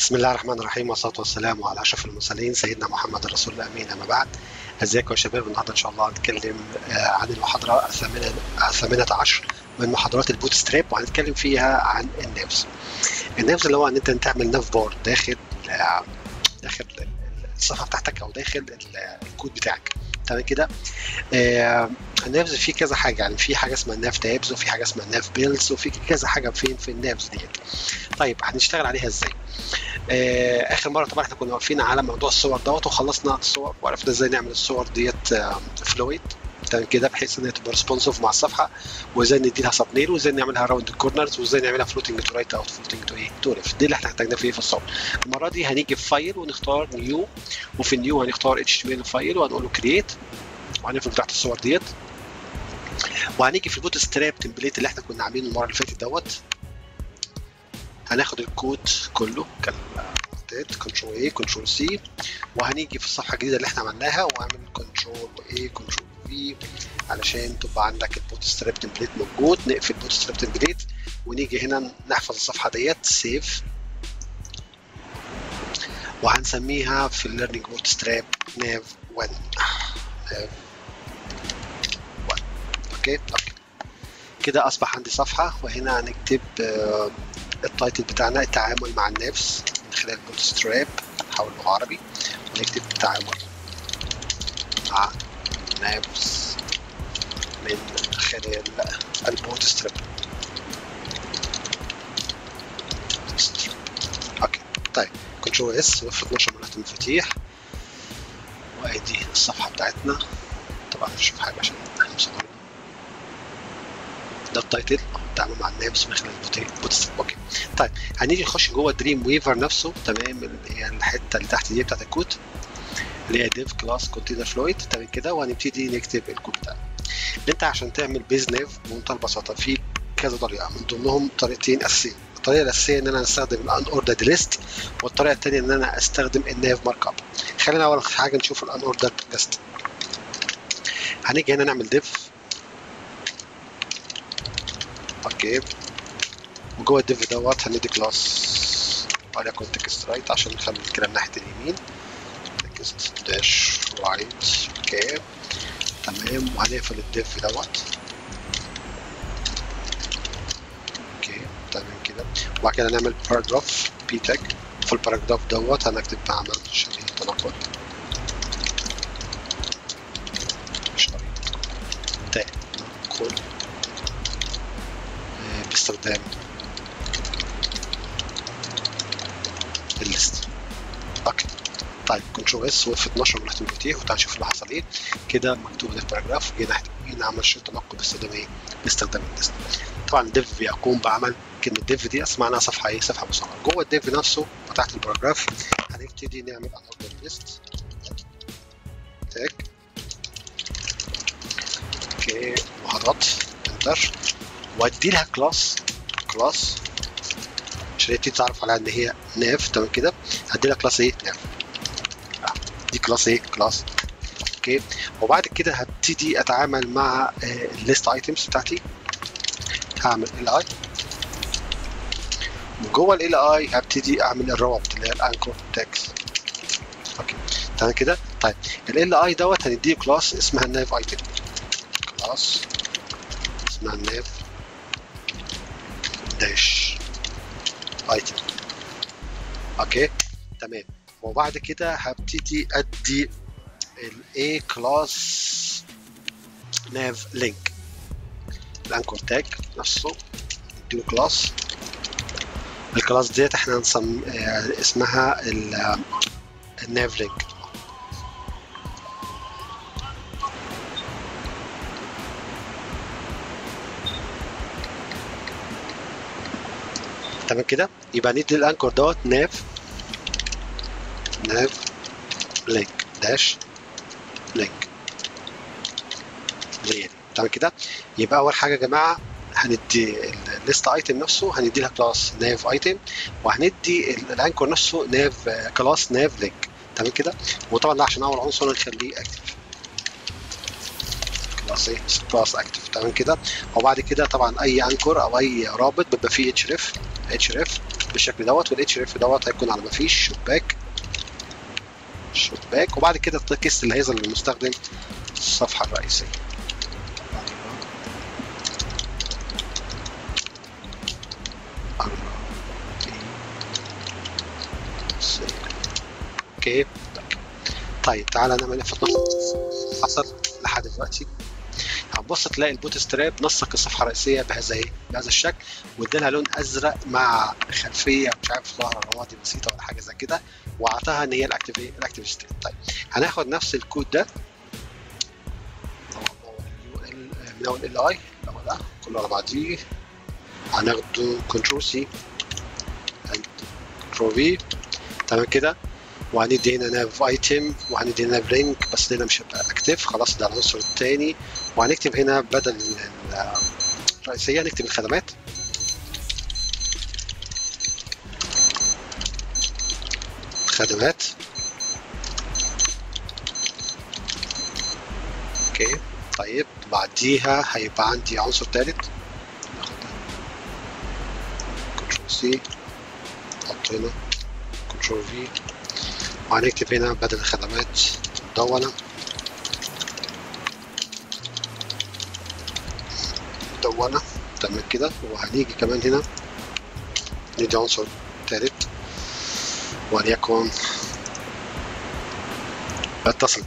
بسم الله الرحمن الرحيم والصلاة والسلام على أشرف المرسلين سيدنا محمد الرسول الأمين أما بعد ازيكم يا شباب النهارده إن شاء الله هنتكلم عن المحاضرة الثامنة الثامنة عشر من محاضرات البوت ستراب وهنتكلم فيها عن النافز النافز اللي هو ان انت تعمل ناف بار داخل داخل الصفحة بتاعتك أو داخل الكود بتاعك تمام كده آه النافز فيه كذا حاجه يعني في حاجه اسمها الناف تابز وفي حاجه اسمها الناف بيلز وفي كذا حاجه فين في النافز ديت طيب هنشتغل عليها ازاي آه اخر مره طبعا احنا كنا واقفين على موضوع الصور دوت وخلصنا الصور وعرفنا ازاي نعمل الصور ديت آه فلويد تمام كده بحيث ان هي تبقى ريسبونسيف مع الصفحه وازاي ندي لها سب نيل وازاي نعملها راوند الكورنرز وازاي نعملها فلوتنج تو رايت او فلوتنج تو ايه تو ليفت دي اللي احنا احتاجناها في في الصور المره دي هنيجي في فايل ونختار نيو وفي النيو هنختار اتش تي ام ال فايل وهنقول له كرييت وهنقفل تحت الصور ديت وهنيجي في البوت ستراب تمبليت اللي احنا كنا عاملينه المره اللي فاتت دوت هناخد الكود كله كالتالت كنترول اي كنترول سي وهنيجي في الصفحه الجديده اللي احنا عملناها واعمل كنترول اي كنترول في علشان تبقى عندك البوت ستراب تمبليت موجود نقفل البوت ستراب تمبليت ونيجي هنا نحفظ الصفحه ديت سيف وهنسميها في الليرنينج بوت ستراب ناف 1 ناف 1 اوكي اوكي كده اصبح عندي صفحه وهنا هنكتب التايتل بتاعنا التعامل مع النفس من خلال البوت ستراب نحول لغه عربي ونكتب التعامل مع نفس من خلال البوت ستراب اوكي طيب كنترول اس وفق 12 ملف المفاتيح وادي الصفحه بتاعتنا طبعا مش في حاجه عشان احنا مصورين ده التايتل التعامل مع النابس من خلال البوت اوكي طيب هنيجي نخش جوه دريم ويفر نفسه تمام اللي هي الحته اللي تحت دي بتاعت الكود اللي هي ديف كلاس كونتينر فلويد تمام كده وهنبتدي نكتب الكود بتاعنا انت عشان تعمل بيز نيف بمنتهى البساطه في كذا طريقه من ضمنهم طريقتين اساسيين الطريقه الاساسيه ان انا استخدم الان اوردرد ليست والطريقه الثانيه ان انا استخدم الناف مارك اب خلينا اول حاجه نشوف الان اوردرد ليست هنيجي هنا نعمل ديف اوكي وجوه الديف دوت هندي كلاس وليكن تكست رايت عشان نخلي الكلام ناحيه اليمين تكست داش رايت اوكي تمام وهنقفل الديف دوت اوكي تمام كده وبعد كده نعمل باراجراف بي تاج في الباراجراف دوت هنكتب بعمل شريط تنقل شريط تنقل باستخدام الليست اوكي طيب كنترول اس وقف 12 من المفاتيح وتعال نشوف اللي حصل ايه كده مكتوب في الباراجراف جينا هنا عمل شريط تنقل باستخدام ايه؟ باستخدام الليست طبعا الديف بيقوم بعمل كلمه ديف دي اسمعناها صفحه ايه؟ صفحه مصغره جوه الديف نفسه وتحت الباراجراف هنبتدي نعمل انوردر ليست تاج اوكي وهضغط انتر وادي لها كلاس كلاس عشان تبتدي تعرف عليها ان هي ناف تمام كده هدي لها كلاس ايه ناف دي كلاس ايه كلاس اوكي وبعد كده هبتدي اتعامل مع الليست ايتمز بتاعتي هعمل ال اي وجوه ال اي هبتدي اعمل الروابط اللي هي الانكر تاكس اوكي تمام كده طيب ال اي دوت هنديه كلاس اسمها الناف ايتم كلاس اسمها الناف داش ايتم اوكي تمام وبعد كده هبتدي ادي الاي كلاس ناف لينك الانكور تاج نفسه نديله كلاس الكلاس ديت احنا هنسم اسمها الناف لينك تمام كده يبقى ندي الانكور دوت ناف ناف لينك داش لينك زي دي تمام كده يبقى اول حاجه يا جماعه هندي الليست ايتم نفسه هندي لها كلاس ناف ايتم وهندي الانكور نفسه ناف كلاس ناف لينك تمام كده وطبعا ده عشان اول عنصر نخليه اكتف كلاس ايه كلاس اكتف تمام كده وبعد كده طبعا اي انكور او اي رابط بيبقى فيه اتش ريف اتش ريف بالشكل دوت والاتش اف دوت هيكون على ما فيش شباك شباك وبعد كده التكست اللي هيظهر للمستخدم الصفحه الرئيسيه اوكي طيب تعالى نعمل فتره حصل لحد دلوقتي هتبص تلاقي البوت ستراب نسق الصفحه الرئيسيه بهذا ايه بهذا الشكل وادالها لون ازرق مع خلفيه مش عارف ظهر رمادي بسيطه ولا حاجه زي كده واعطاها ان هي الاكتيف الاكتيف ستيت طيب هناخد نفس الكود ده من اول ال اي اللي هو ده كله على بعضيه هناخده كنترول سي كنترول في تمام كده وهندي هنا ناف ايتم وهندي هنا برينك بس هنا مش هيبقى اكتف خلاص ده العنصر الثاني وهنكتب هنا بدل الرئيسيه نكتب الخدمات خدمات اوكي طيب بعديها هيبقى عندي عنصر ثالث كنترول سي احط هنا كنترول في وهنكتب هنا بدل الخدمات مدونة مدونة تمام كده وهنيجي كمان هنا ندي عنصر تالت وليكن اتصل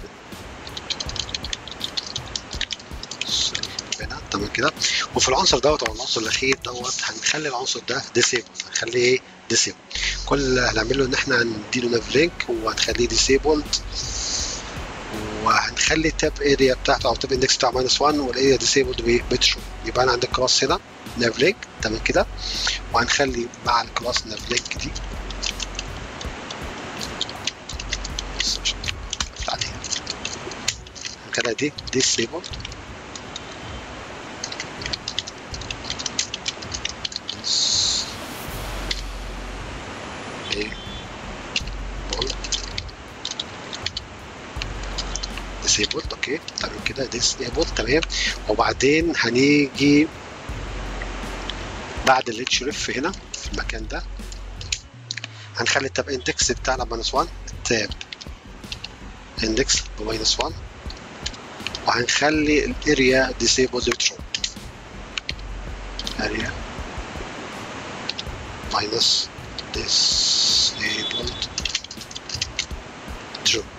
هنا تمام كده وفي العنصر دوت او العنصر الاخير دوت هنخلي العنصر ده ديسيبل هنخليه ايه ديسيبل كل اللي هنعمله ان احنا هنديله ناف لينك وهنخليه ديسيبلد وهنخلي التاب اريا بتاعته او التاب اندكس بتاعه ماينس 1 والاريا ديسيبلد بتشو يبقى انا عندي كلاس هنا ناف لينك تمام كده وهنخلي مع الكلاس ناف لينك دي كده دي ديسيبلد ديسيبلد اوكي تمام كده ديسيبلد تمام وبعدين هنيجي بعد الاتش ريف هنا في المكان ده هنخلي التاب اندكس بتاعنا ماينس 1 تاب اندكس بماينس 1 وهنخلي الاريا ديسيبلد ترو اريا ماينس disabled true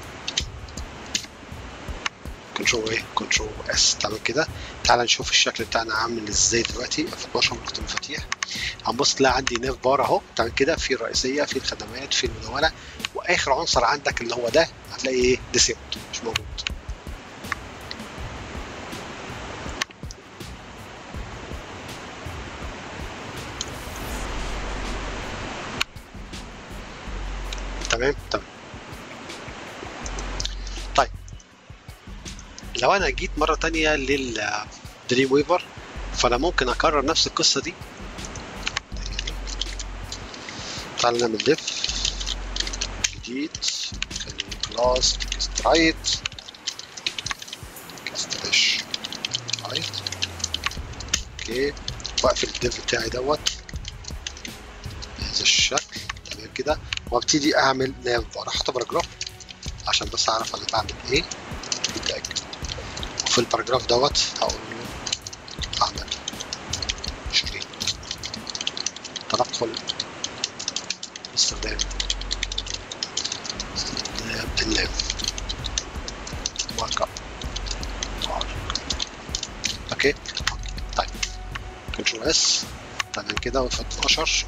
كنترول ايه كنترول اس تمام كده تعال نشوف الشكل بتاعنا عامل ازاي دلوقتي في 12 نقطه المفاتيح هنبص تلاقي عندي ناف بار اهو تمام كده في الرئيسيه في الخدمات في المدونه واخر عنصر عندك اللي هو ده هتلاقي ايه ديسيبل مش موجود تمام تمام طيب لو انا جيت مره تانية للدريم ويفر فانا ممكن اكرر نفس القصه دي تعال نعمل ديف جديد كلاس تكست رايت تكست داش رايت اوكي واقفل الديف بتاعي دوت بهذا الشكل تمام كده وابتدي اعمل ناف بار احط باراجراف عشان بس اعرف انا بعمل ايه بالتاكد وفي الباراجراف دوت هقول له اعمل شريط تنقل باستخدام استخدام الناف مارك اب اوكي طيب كنترول اس تمام كده وفي 12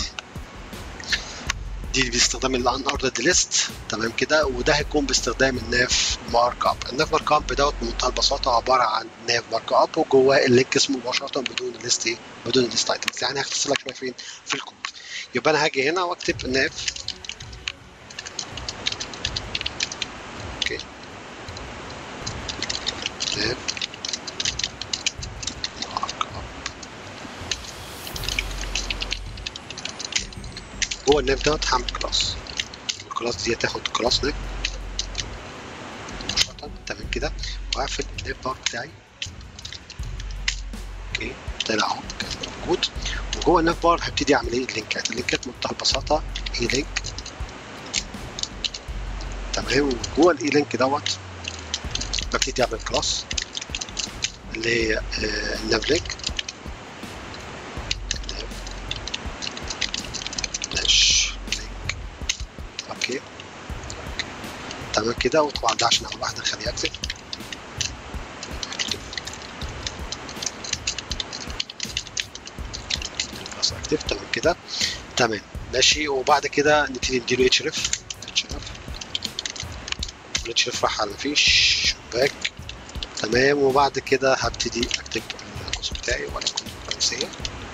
دي باستخدام الان اوردرد ليست تمام كده وده هيكون باستخدام الناف مارك اب الناف مارك اب دوت بمنتهى البساطه عباره عن ناف مارك اب وجواه اللينك اسمه مباشره بدون الليست ايه بدون الليست ايتمز يعني هختصر لك شويه فين في الكود يبقى انا هاجي هنا واكتب ناف اوكي ناف مارك اب جوه الناف دوت هعمل كلاس الكلاس دي هتاخد كلاس ناف مباشرة تمام كده وهقفل الناف بار بتاعي اوكي طلع اهو كان موجود وجوه الناف بار هبتدي اعمل ايه اللينكات اللينكات بمنتهى البساطه اي لينك تمام وجوه الاي لينك دوت ببتدي اعمل كلاس اللي هي الناف لينك داش لينك اوكي تمام كده وطبعا ده عشان اول واحده نخليه اكتف خلاص اكتف تمام كده تمام ماشي وبعد كده نبتدي نديله اتش ريف اتش ريف الاتش ريف راح على مفيش شباك تمام وبعد كده هبتدي اكتب القوس بتاعي ولكن رئيسيه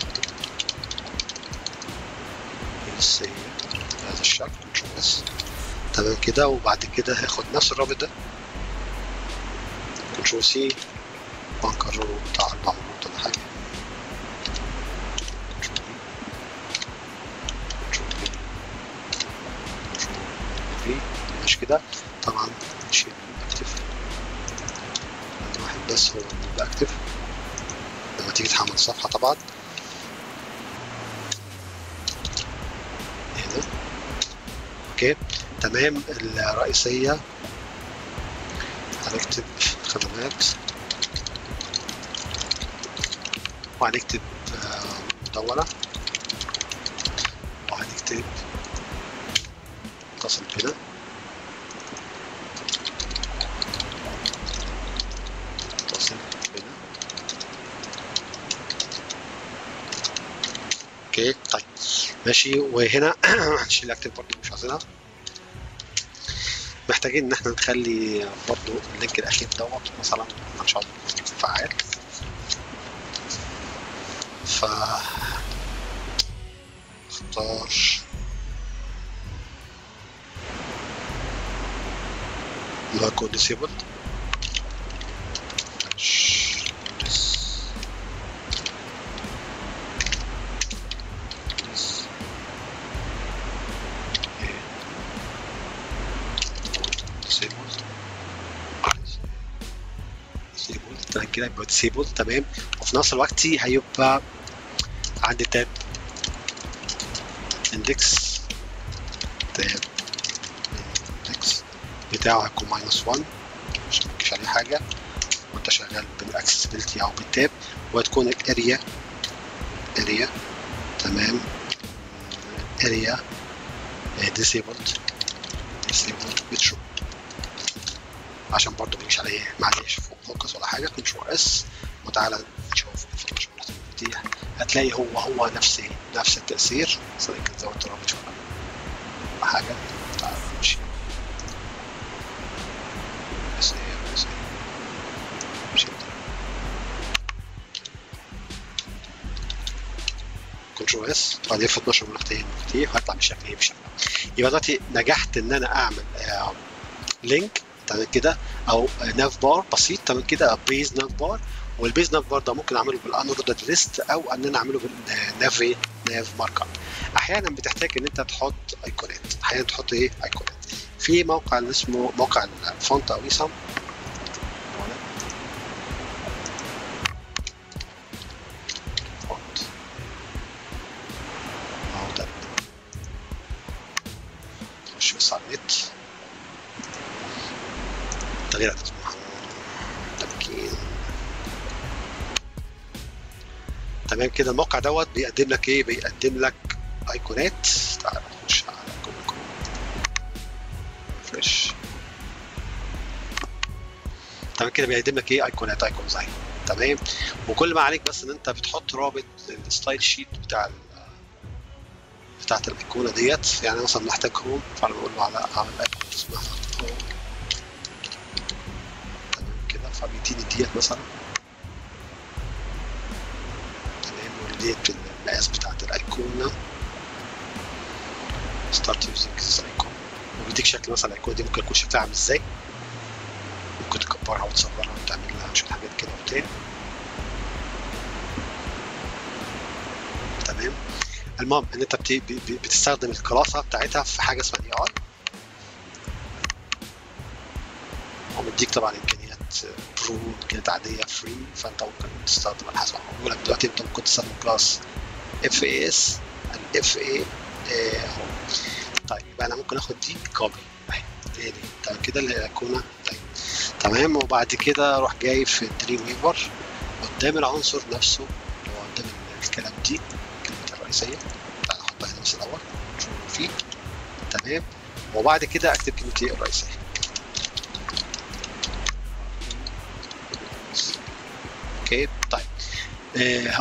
رئيسيه بهذا الشكل كنترول اس تمام كده وبعد كده هاخد نفس الرابط ده كنترول سي وهنكرره بتاع اربع مرات ولا حاجه كنترول بي كنترول بي كنترول بي مش كده طبعا نشيل اكتف واحد بس هو اللي بيبقى اكتف لما تيجي تحمل الصفحه طبعا هنا اوكي تمام الرئيسية هنكتب خدمات وهنكتب مدونة وهنكتب اتصل بنا اتصل بنا اوكي طيب ماشي وهنا هنشيل اكتب برضه مش عايزينها محتاجين ان احنا نخلي برضو اللينك الاخير دوت مثلا ان شاء الله فعال ف اختار اللي هو يكون disabled كده يبقى ديسيبل تمام وفي نفس الوقت هيبقى عندي تاب اندكس تاب اندكس بتاعه هيكون ماينس 1 عشان ما تجيش عليه حاجه وانت شغال بالاكسسبيلتي او بالتاب وهتكون الاريا اريا تمام اريا ديسيبلد ديسيبلد بتشو عشان برضه ما يجيش عليه معلش فوق فوكس ولا حاجه كنترول اس وتعالى نشوف الفانكشن دي هتلاقي هو هو نفس نفس التاثير بس يمكن زودت رابط شويه ولا حاجه تعالى نمشي بس هي بس هي مش كنترول اس بعدين في 12 مفتاحين مفتاح وهيطلع بالشكل ايه بالشكل يبقى دلوقتي نجحت ان انا اعمل آه لينك تمام كده او ناف بار بسيط تمام كده بيز ناف بار والبيز ناف بار ده ممكن اعمله بالانوردد ليست او ان انا اعمله بالناف ناف مارك اب احيانا بتحتاج ان انت تحط ايقونات احيانا تحط ايه ايقونات في موقع اللي اسمه موقع الفونت او ايسام اهو ده نخش بس على النت تغيير عدد تمكين تمام كده الموقع دوت بيقدم لك ايه بيقدم لك ايقونات تعال نخش على جوجل كروم فريش تمام كده بيقدم لك ايه ايقونات ايقونز اهي تمام وكل ما عليك بس ان انت بتحط رابط الستايل شيت بتاع ال بتاعت الايقونه ديت يعني مثلا محتاج هوم فانا بقول له على اعمل ايقونه اسمها هوم كده فبيديني ديت مثلا تمام وديت المقاس بتاعت الايقونه ستارت يوزنج ذيس ايكون وبيديك شكل مثلا الايقونه دي ممكن يكون شكلها عامل ازاي ممكن تكبرها وتصغرها وتعمل لها شويه حاجات كده وبتاع تمام المهم ان انت بت... بتستخدم الكلاسه بتاعتها في حاجه اسمها اي اي هو مديك طبعا امكانيات كانت برو كانت عاديه فري فانت ممكن تستخدم على حسب بقول لك دلوقتي انت ممكن تستخدم كلاس اف اي اس الاف اي اهو طيب يبقى انا ممكن اخد دي كوبي اهي هي دي طيب كده الايقونه طيب تمام وبعد كده اروح جاي في الدريم ويفر قدام العنصر نفسه اللي هو قدام الكلام دي الكلمه الرئيسيه تعالى احطها هنا بس الاول فيه تمام وبعد كده اكتب كلمتي الرئيسيه اوكي طيب آه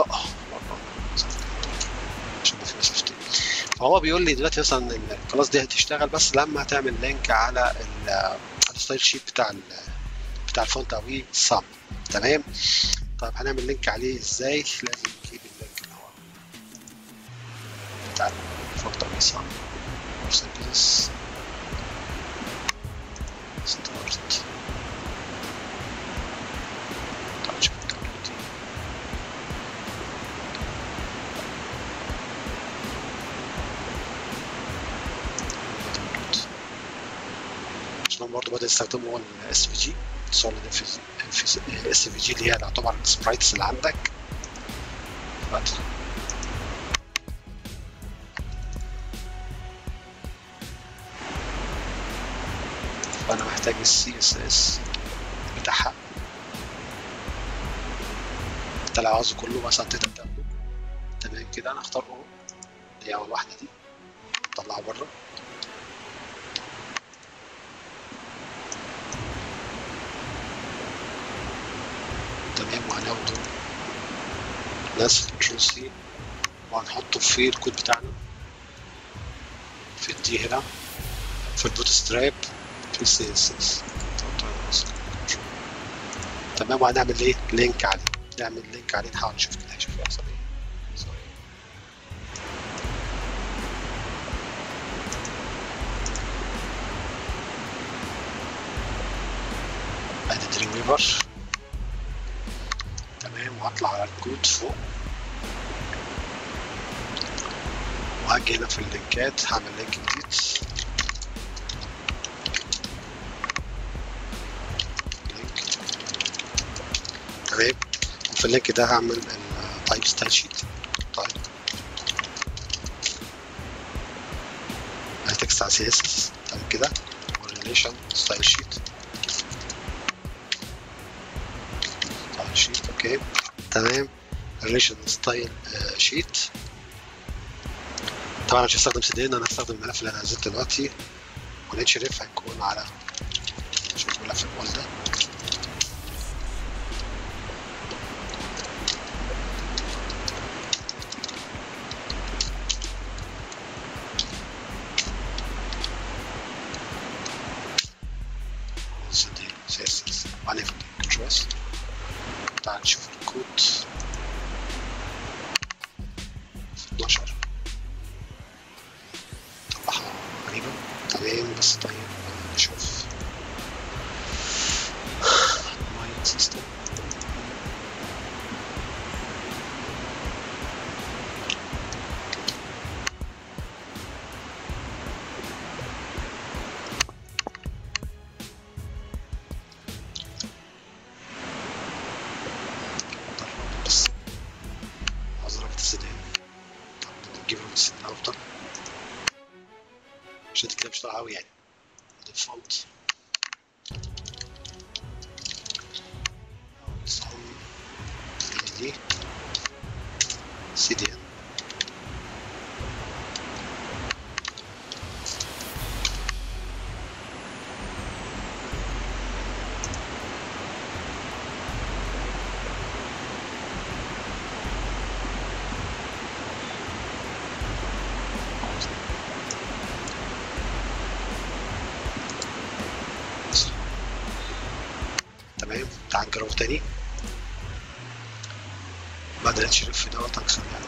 عشان ما في ناس تفتكر فهو بيقول لي دلوقتي مثلا الكلاس دي هتشتغل بس لما تعمل لينك على الستايل شيت بتاع ال بتاع الفونت او سام تمام طيب هنعمل لينك عليه ازاي لازم نجيب اللينك اللي هو بتاع الفونت او سام سيرفيس ستارت تعال نشوف الداونلود دي عشان برضه بدأ يستخدموا الاس في جي سوليد اس في جي اللي هي تعتبر السبرايتس اللي عندك فانا محتاج السي اس اس بتاعها انت لو عاوزه كله مثلا تقدر تاخده تمام كده انا اختار او اللي هي اول واحده دي اطلعها بره تمام وهناخده ناس كنترول سي وهنحطه في الكود بتاعنا في الدي هنا في البوت ستراب في السي اس اس تمام وهنعمل ايه لينك عليه نعمل لينك عليه نحاول نشوف كده هيشوف يحصل ايه سوري ادي دريم ويفر تمام وهطلع على الكود فوق وهاجي هنا في اللينكات هعمل لينك جديد لينك تمام وفي اللينك ده هعمل التايب ستايل شيت طيب هتكست على سي اس تمام كده والريليشن ستايل شيت ستايل شيت اوكي تمام الريليشن ستايل شيت طبعا مش هستخدم سيدين انا هستخدم الملف اللي انا نزلته دلوقتي والاتش ريف هيكون على شوف ملف الاول ده سيدين سي اس اس وهنقفل كنترولز تعال نشوف الكود في 12 طلعها غريبة تمام بس طيب نشوف ماين سيستم بس أزرق السدان طب نجيب له السدان أفضل عشان كده مش طالع قوي يعني ديفولت صم دي سي دي ان تمام تعال نجربه تاني بعد الاتش اف دوت هكسر يعني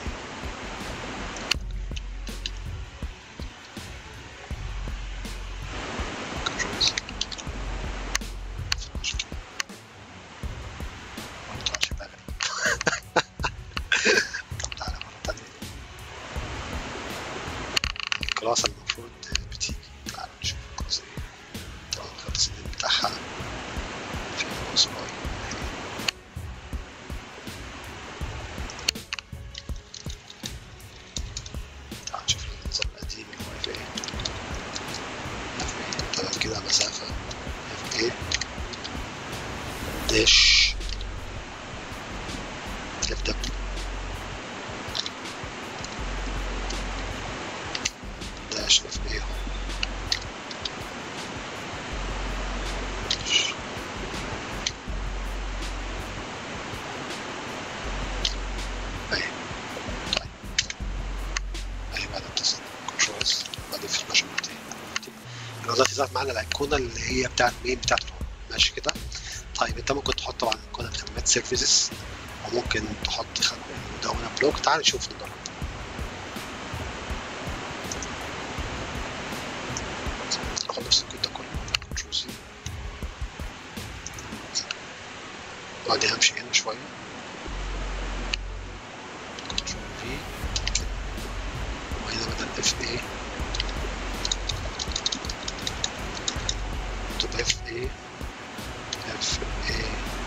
كنترولز برضه عشان بقى طب تعالى مرة تانية الكلاس المفروض بتيجي تعالى نشوف الكلاس ايه طبعا الخط السنين بتاعها في اصبع داش اف دبليو داش اف اي اهي طيب اهي بعد اتصل كنترولز بعدين في الميجرمنت دلوقتي ظهرت معانا الايقونه اللي هي بتاعت مين بتاعت الهوم ماشي كده طيب انت ممكن تحط طبعا ايقونه خدمات سيرفيسز وممكن تحط خد... مدونه بلوك تعال نشوف نجرب ناخد نفس الكود ده كله كنترول سي وبعدين همشي هنا شويه كنترول في وهنا بدل اف اي تبقى اف اي اف اي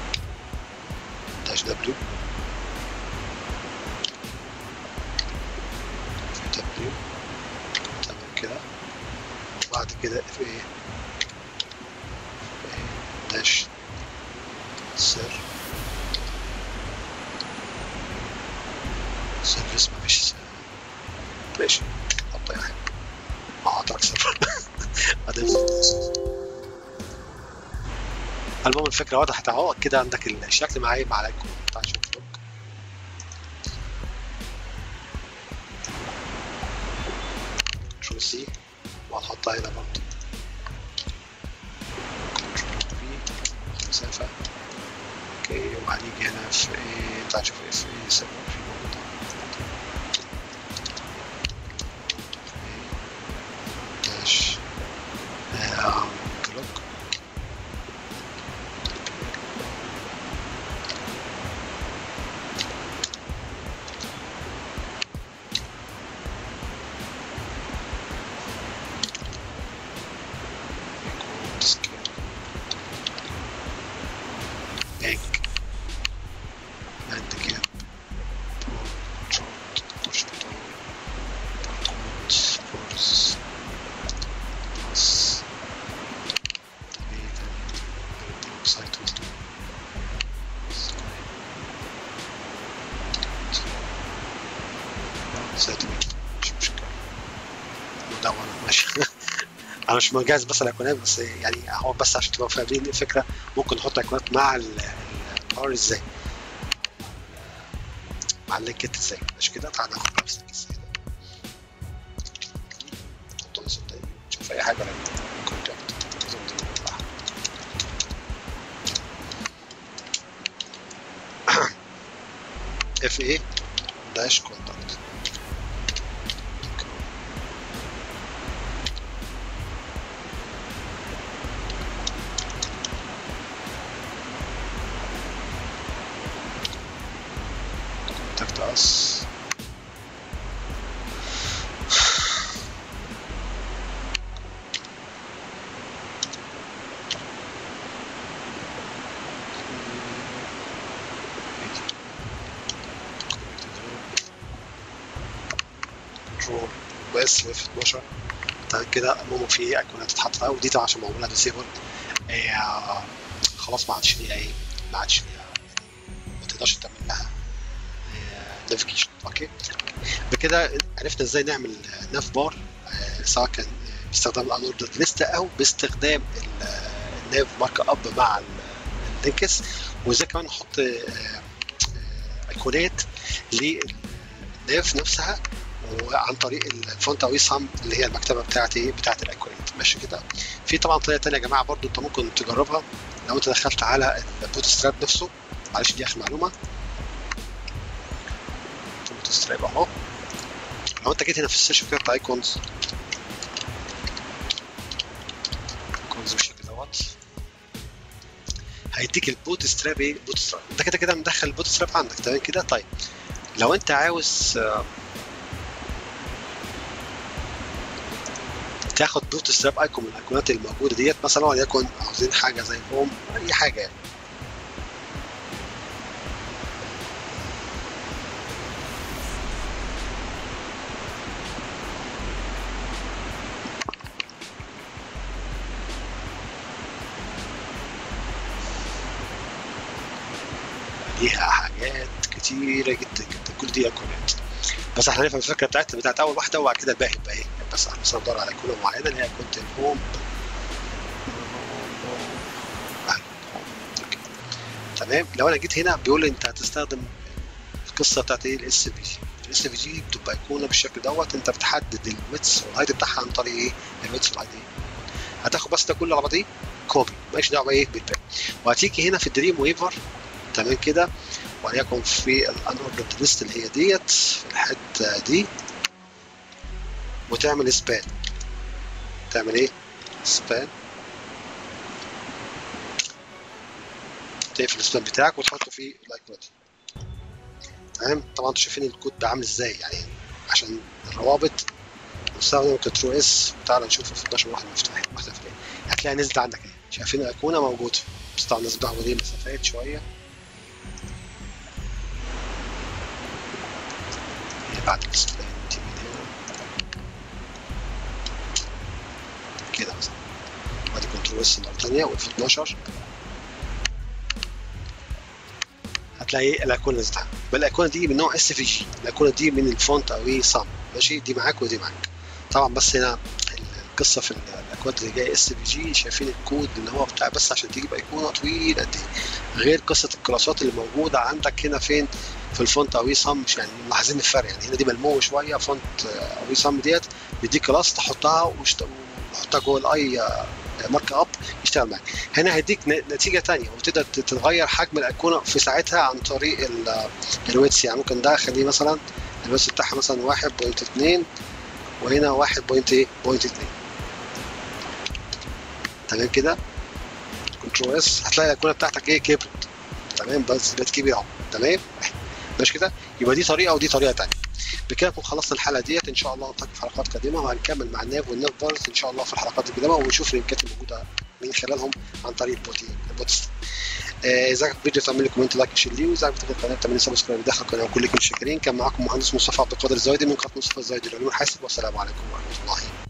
داش دبليو في دبليو تمام كده وبعد كده اف اي داش سر سيرفيس مفيش سر. ماشي حط اي حاجه اقطع سيرفر بعدين المهم الفكره وضحت اهو كده عندك الشكل معايا مع الايكون بتاع شوف لوك كنترول سي وهنحطها هنا برضه كنترول في مسافه اوكي وهنيجي هنا في ايه تعال نشوف ايه في ايه سيرفر في موجود داش كلوك bank and again controlled push button barcodes force plus delete and block site with ساتوي مش مشكلة مدونة ماشي انا مش مجهز بس الايقونات بس يعني هو بس عشان تبقوا فاهمين الفكره ممكن نحط ايقونات مع الباور ازاي مع اللينكات ازاي مش كده تعالى ناخد نفس الكيس هنا نحط نص الدقيقة نشوف اي حاجه ولا كونتاكت اف اي داش كونتاكت contact us. كنترول بس في 12 طيب كده المهم في ايقونات اتحطت ودي طبعا عشان معموله ديسيبل خلاص ما عادش ليها ايه ما عادش ليها ما تقدرش تعمل لها نافيجيشن اوكي بكده عرفنا ازاي نعمل ناف بار سواء كان باستخدام الانوردد ليست او باستخدام الناف مارك اب مع اللينكس وازاي كمان نحط ايقونات للناف نفسها وعن طريق الفونت او سام اللي هي المكتبه بتاعتي بتاعت الايقونات ماشي كده في طبعا طريقه ثانيه يا جماعه برضو انت ممكن تجربها لو انت دخلت على البوت ستراب نفسه معلش دي اخر معلومه بوت ستراب اهو لو انت جيت هنا في السيشن كده بتاع ايكونز ايكونز بالشكل دوت هيديك البوت ستراب ايه بوت ستراب انت كده كده مدخل البوت ستراب عندك تمام كده طيب لو انت عاوز تاخد بوت ستراب ايكون من الايقونات الموجوده ديت مثلا وليكن عاوزين حاجه زي هوم اي حاجه يعني ليها حاجات كتيره جدا جدا كل دي ايقونات بس احنا هنفهم الفكره بتاعتنا بتاعت اول واحده وبعد كده الباقي يبقى ايه بس احنا بس ندور على ايقونه معينه اللي هي ايقونه الهوم تمام لو انا جيت هنا بيقول لي انت هتستخدم القصه بتاعت ايه الاس في جي الاس في جي بتبقى ايقونه بالشكل دوت انت بتحدد الويتس والهايت بتاعها عن طريق ايه الويتس والهايت هتاخد بس ده كله على بعضيه كوبي ماليش دعوه ايه بالباقي وهتيجي هنا في الدريم ويفر تمام كده وليكن في الانوردد ليست اللي هي ديت في الحته دي وتعمل سبان تعمل ايه سبان تقفل السبان بتاعك وتحطه في الايقونه دي تمام طبعا انتوا شايفين الكود ده عامل ازاي يعني عشان الروابط نستخدم كنترول اس تعالى نشوفه في 12 واحد مفتاح واحده في هتلاقي نزلت عندك اهي شايفين الايقونه موجوده بس طبعا نسبح ودي مسافات شويه بعد السبان تيجي هنا كده مثلا ادي كنترول اس مره ثانيه وفي 12 هتلاقي الايقونه نزلت يبقى الايقونه دي من نوع اس في جي الايقونه دي من الفونت او ايه صم ماشي دي معاك ودي معاك طبعا بس هنا القصه في الاكواد اللي جايه اس في جي شايفين الكود ان هو بتاع بس عشان تجيب ايقونه طويل قد ايه غير قصه الكلاسات اللي موجوده عندك هنا فين في الفونت او صم مش يعني ملاحظين الفرق يعني هنا دي ملمومه شويه فونت او صم ديت بيديك كلاس تحطها وتحطها جوه الاي مارك اب يشتغل معاك هنا هيديك نتيجه ثانيه وتقدر تتغير حجم الايقونه في ساعتها عن طريق الويتس يعني ممكن ده اخليه مثلا الويتس بتاعها مثلا 1.2 وهنا 1.8 تمام كده كنترول اس هتلاقي الايقونه بتاعتك ايه كبرت تمام بس بقت كبيره اهو تمام ماشي كده يبقى دي طريقه ودي طريقه ثانيه بكده نكون خلصنا الحلقه ديت ان شاء الله نلتقي في حلقات قادمه وهنكمل مع الناف والناف بارز ان شاء الله في الحلقات القادمه ونشوف اللينكات الموجوده من خلالهم عن طريق البوتي البوتست اذا عجبك الفيديو تعمل لي كومنت لايك شير ليه واذا عجبتك القناه تعمل لي سبسكرايب داخل القناه وكلكم شاكرين كان معاكم مهندس مصطفى عبد القادر الزايدي من قناه مصطفى الزايدي للعلوم الحاسب والسلام عليكم ورحمه الله